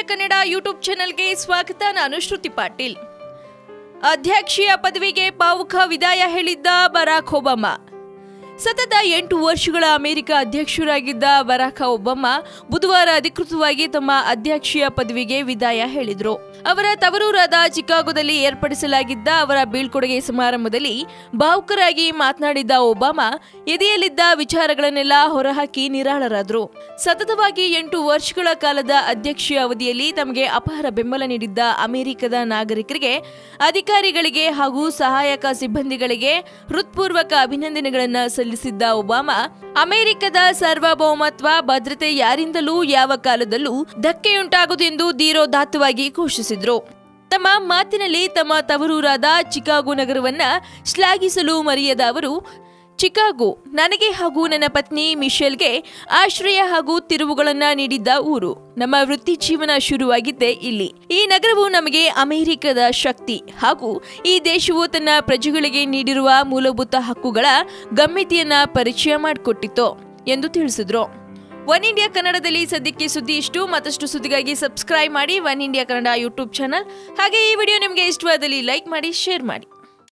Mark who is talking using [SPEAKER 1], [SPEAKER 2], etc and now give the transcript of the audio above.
[SPEAKER 1] Kannada YouTube ಚಾನೆಲ್ಗೆ ಸ್ವಾಗತ ನಾನು ಶ್ರುತಿ ಪಾಟೀಲ್ ಅಧ್ಯಕ್ಷೀಯ ಪದವಿಗೆ ಪಾವುಕ ವಿದಾಯ ಹೇಳಿದ್ದ ಬರಾಕ್ ಒಬಾಮಾ ಸತತ ಎಂಟು ವರ್ಷಗಳ ಅಮೆರಿಕ ಅಧ್ಯಕ್ಷರಾಗಿದ್ದ ಬರಾಕ್ ಒಬಾಮಾ ಬುಧವಾರ ಅಧಿಕೃತವಾಗಿ ತಮ್ಮ ಅಧ್ಯಕ್ಷೀಯ ಪದವಿಗೆ ವಿದಾಯ ಹೇಳಿದ್ರು ಅವರ ತವರೂರಾದ ಚಿಕಾಗೋದಲ್ಲಿ ಏರ್ಪಡಿಸಲಾಗಿದ್ದ ಅವರ ಬೀಳ್ಕೊಡುಗೆ ಸಮಾರಂಭದಲ್ಲಿ ಭಾವುಕರಾಗಿ ಮಾತನಾಡಿದ್ದ ಒಬಾಮಾ ಎದೆಯಲ್ಲಿದ್ದ ವಿಚಾರಗಳನ್ನೆಲ್ಲ ಹೊರಹಾಕಿ ನಿರಾಳರಾದ್ರು ಸತತವಾಗಿ ಎಂಟು ವರ್ಷಗಳ ಕಾಲದ ಅಧ್ಯಕ್ಷೀಯ ಅವಧಿಯಲ್ಲಿ ತಮಗೆ ಅಪಾರ ಬೆಂಬಲ ನೀಡಿದ್ದ ಅಮೆರಿಕದ ನಾಗರಿಕರಿಗೆ ಅಧಿಕಾರಿಗಳಿಗೆ ಹಾಗೂ ಸಹಾಯಕ ಸಿಬ್ಬಂದಿಗಳಿಗೆ ಹೃತ್ಪೂರ್ವಕ ಅಭಿನಂದನೆಗಳನ್ನು ಸಲ್ಲಿಸಿದ್ದ ಒಬಾಮಾ ಅಮೆರಿಕದ ಸಾರ್ವಭೌಮತ್ವ ಭದ್ರತೆ ಯಾರಿಂದಲೂ ಯಾವ ಕಾಲದಲ್ಲೂ ಧಕ್ಕೆಯುಂಟಾಗದು ಎಂದು ಧೀರೋದಾತ್ತವಾಗಿ ಘೋಷಿಸಿದ್ರು ತಮ್ಮ ಮಾತಿನಲ್ಲಿ ತಮ್ಮ ತವರೂರಾದ ಚಿಕಾಗೋ ನಗರವನ್ನ ಶ್ಲಾಘಿಸಲು ಮರೆಯದ ಅವರು ಚಿಕಾಗೋ ನನಗೆ ಹಾಗೂ ನನ್ನ ಪತ್ನಿ ಮಿಶೆಲ್ಗೆ ಆಶ್ರಯ ಹಾಗೂ ತಿರುವುಗಳನ್ನ ನೀಡಿದ್ದ ಊರು ನಮ್ಮ ವೃತ್ತಿ ಜೀವನ ಶುರುವಾಗಿದ್ದೇ ಇಲ್ಲಿ ಈ ನಗರವು ನಮಗೆ ಅಮೆರಿಕದ ಶಕ್ತಿ ಹಾಗೂ ಈ ದೇಶವು ತನ್ನ ಪ್ರಜೆಗಳಿಗೆ ನೀಡಿರುವ ಮೂಲಭೂತ ಹಕ್ಕುಗಳ ಗಮ್ಯತೆಯನ್ನ ಪರಿಚಯ ಮಾಡಿಕೊಟ್ಟಿತ್ತು ಎಂದು ತಿಳಿಸಿದ್ರು ಒನ್ ಇಂಡಿಯಾ ಕನ್ನಡದಲ್ಲಿ ಸದ್ಯಕ್ಕೆ ಸುದ್ದಿ ಇಷ್ಟು ಮತ್ತಷ್ಟು ಸುದ್ದಿಗಾಗಿ ಸಬ್ಸ್ಕ್ರೈಬ್ ಮಾಡಿ one India Kannada YouTube channel ಹಾಗೆ ಈ ವಿಡಿಯೋ ನಿಮಗೆ ಇಷ್ಟವಾದಲ್ಲಿ ಲೈಕ್ ಮಾಡಿ ಶೇರ್ ಮಾಡಿ